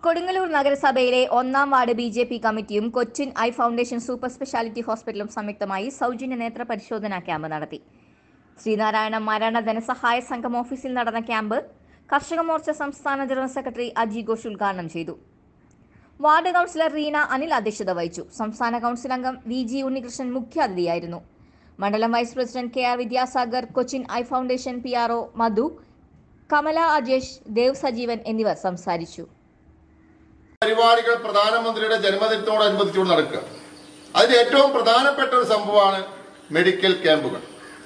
കൊടുങ്ങല്ലൂർ നഗരസഭയിലെ ഒന്നാം ward B J P കമ്മിറ്റിയും Cochin eye foundation super speciality ഹോസ്പിറ്റലും സംയുക്തമായി സൗജന്യ നേത്ര പരിശോധനാ ക്യാമ്പ് നടത്തി ശ്രീനാരായണ മരണ ധനസഹായ സംഘം ഓഫീസിൽ നടന്ന ക്യാമ്പ് കർഷക മോർച്ച സംസ്ഥാന ജനറൽ സെക്രട്ടറി അജി ഘോഷ് ഉദ്ഘാടനം ചെയ്തു വാർഡ് കൗൺസിലർ റീന അനിൽ അധ്യക്ഷത വഹിച്ചു സംസ്ഥാന കൗൺസിൽ അംഗം വി ജി ഉണ്ണികൃഷ്ണൻ മുഖ്യാതിഥിയായിരുന്നു മണ്ഡലം vice president K R Vidyasagar Cochin eye foundation P R O Madhu Kamala Ajesh Dev Sajeevan എന്നിവർ സംസാരിച്ചു പരിപാടികൾ പ്രധാനമന്ത്രിയുടെ ജന്മദിനത്തോടനുബന്ധിച്ചുകൊണ്ട് നടക്കുക അതിൽ ഏറ്റവും പ്രധാനപ്പെട്ട ഒരു സംഭവമാണ് മെഡിക്കൽ ക്യാമ്പുകൾ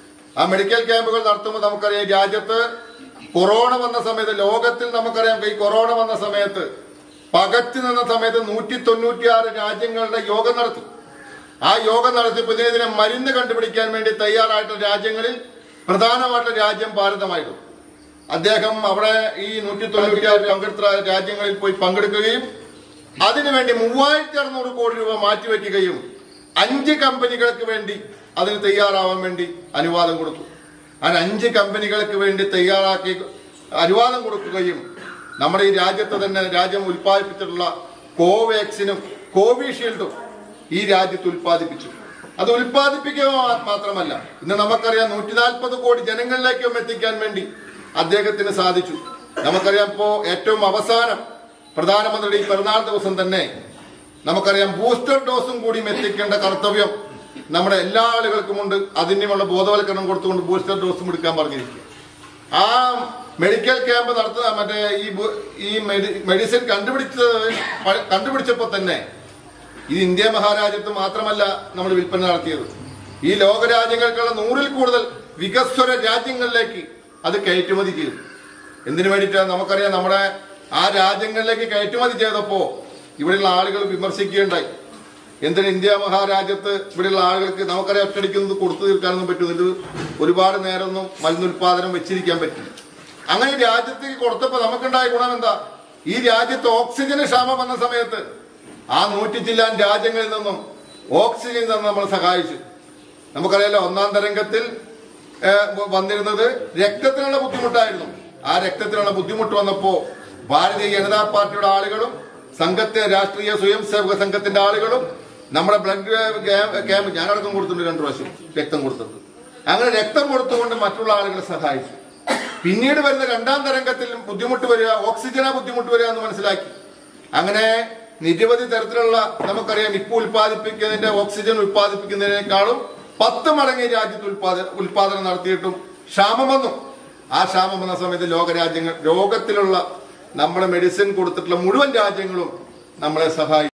ആ മെഡിക്കൽ ക്യാമ്പുകൾ നടത്തുമ്പോൾ നമുക്കറിയാം ഈ രാജ്യത്ത് കൊറോണ വന്ന സമയത്ത് ലോകത്തിൽ നമുക്കറിയാം ഈ കൊറോണ വന്ന സമയത്ത് പകച്ചു നിന്ന സമയത്ത് നൂറ്റി തൊണ്ണൂറ്റിയാറ് രാജ്യങ്ങളുടെ യോഗം നടത്തി ആ യോഗം നടത്തിയപ്പോൾ ഇതിനെതിരെ മരുന്ന് കണ്ടുപിടിക്കാൻ വേണ്ടി തയ്യാറായിട്ടുള്ള രാജ്യങ്ങളിൽ പ്രധാനമായിട്ടുള്ള രാജ്യം ഭാരതമായിരുന്നു അദ്ദേഹം അവിടെ ഈ നൂറ്റി തൊണ്ണൂറ്റിയാറ് പങ്കെടുത്ത രാജ്യങ്ങളിൽ പോയി പങ്കെടുക്കുകയും അതിനുവേണ്ടി മൂവായിരത്തി അറുന്നൂറ് കോടി രൂപ മാറ്റിവെക്കുകയും അഞ്ച് കമ്പനികൾക്ക് വേണ്ടി അതിന് തയ്യാറാവാൻ വേണ്ടി അനുവാദം കൊടുത്തു അങ്ങനെ അഞ്ച് കമ്പനികൾക്ക് വേണ്ടി തയ്യാറാക്കി അനുവാദം കൊടുക്കുകയും നമ്മുടെ ഈ രാജ്യത്ത് തന്നെ രാജ്യം ഉൽപ്പാദിപ്പിച്ചിട്ടുള്ള കോവാക്സിനും കോവിഷീൽഡും ഈ രാജ്യത്ത് ഉൽപ്പാദിപ്പിച്ചു അത് ഉൽപ്പാദിപ്പിക്കുക മാ- മാത്രമല്ല ഇന്ന് നമുക്കറിയാം നൂറ്റി നാൽപ്പത് കോടി ജനങ്ങളിലേക്കും എത്തിക്കാൻ വേണ്ടി അദ്ദേഹത്തിന് സാധിച്ചു നമുക്കറിയാം ഇപ്പോ ഏറ്റവും അവസാനം പ്രധാനമന്ത്രിയുടെ ഈ പിറന്നാൾ ദിവസം തന്നെ നമുക്കറിയാം ബൂസ്റ്റർ ഡോസും കൂടി എത്തിക്കേണ്ട കർത്തവ്യം നമ്മുടെ എല്ലാ ആളുകൾക്കുമുണ്ട് അതിനുള്ള ബോധവൽക്കരണം കൊടുത്തുകൊണ്ട് ബൂസ്റ്റർ ഡോസും എടുക്കാൻ പറഞ്ഞിരിക്കുക ആ മെഡിക്കൽ ക്യാമ്പ് നടത്തുന്ന മറ്റേ ഈ ബു- ഈ മെഡി- മെഡിസിൻ കണ്ടുപിടിച്ചത് പ- കണ്ടുപിടിച്ചപ്പോൾ തന്നെ ഇത് ഇന്ത്യ മഹാരാജ്യത്ത് മാത്രമല്ല നമ്മൾ വിൽപ്പന നടത്തിയത് ഈ ലോകരാജ്യങ്ങൾക്കുള്ള നൂറിൽ കൂടുതൽ വികസ്വര രാജ്യങ്ങളിലേക്ക് അത് കയറ്റുമതി ചെയ്തു എന്തിനു വേണ്ടിയിട്ടാണ് നമുക്കറിയാം നമ്മുടെ ആ രാജ്യങ്ങളിലേക്ക് കയറ്റുമതി ചെയ്തപ്പോ ഇവിടെയുള്ള ആളുകൾ വിമർശിക്കുകയുണ്ടായി എന്തിന് ഇന്ത്യ മഹാരാജ്യത്ത് ഇവിടെയുള്ള ആളുകൾക്ക് നമുക്കറിയാം ഒറ്റടിക്കുന്നത് കൊടുത്തു തീർക്കാനൊന്നും പറ്റുന്നില്ല ഇത് ഒരുപാട് നേരമൊന്നും മരുന്നുൽപാദനം വെച്ചിരിക്കാൻ പറ്റില്ല അങ്ങനെ ഈ രാജ്യത്തേക്ക് കൊടുത്തപ്പോ നമുക്കുണ്ടായ ഗുണം എന്താ ഈ രാജ്യത്ത് ഓക്സിജന് ക്ഷാമം വന്ന സമയത്ത് ആ നൂറ്റി ചില്ലാൻ രാജ്യങ്ങളിൽ നിന്നും ഓക്സിജൻ നിന്ന് നമ്മൾ സഹായിച്ചു നമുക്കറിയാലോ ഒന്നാം തരംഗത്തിൽ ഏഹ്, വ- വന്നിരുന്നത് രക്തത്തിനുള്ള ബുദ്ധിമുട്ടായിരുന്നു ആ രക്തത്തിനുള്ള ബുദ്ധിമുട്ട് വന്നപ്പോ ഭാരതീയ ജനതാ പാർട്ടിയുടെ ആളുകളും സംഘത്തെ രാഷ്ട്രീയ സ്വയം സേവക സംഘത്തിന്റെ ആളുകളും നമ്മുടെ ബ്ലഡ് ക്യാമ്പ് ഞാനടക്കം കൊടുത്തിട്ടുണ്ട് രണ്ടു പ്രാവശ്യം രക്തം കൊടുത്തത് അങ്ങനെ രക്തം കൊടുത്തുകൊണ്ട് മറ്റുള്ള ആളുകളെ സഹായിച്ചു പിന്നീട് വരുന്ന രണ്ടാം തരംഗത്തിൽ ബുദ്ധിമുട്ട് വരിക ഓക്സിജന ബുദ്ധിമുട്ട് വരിക എന്ന് മനസ്സിലാക്കി അങ്ങനെ നിരവധി തരത്തിലുള്ള നമുക്കറിയാം ഇപ്പൊ ഉൽപ്പാദിപ്പിക്കുന്നതിന്റെ ഓക്സിജൻ ഉൽപ്പാദിപ്പിക്കുന്നതിനേക്കാളും പത്ത് മടങ്ങ് ഈ രാജ്യത്ത് ഉൽപാദ ഉൽപാദനം നടത്തിയിട്ടും ക്ഷാമം വന്നു ആ ക്ഷാമം വന്ന സമയത്ത് ലോകരാജ്യങ്ങൾ ലോകത്തിലുള്ള നമ്മുടെ മെഡിസിൻ കൊടുത്തിട്ടുള്ള മുഴുവൻ രാജ്യങ്ങളും നമ്മളെ സഹായിക്കും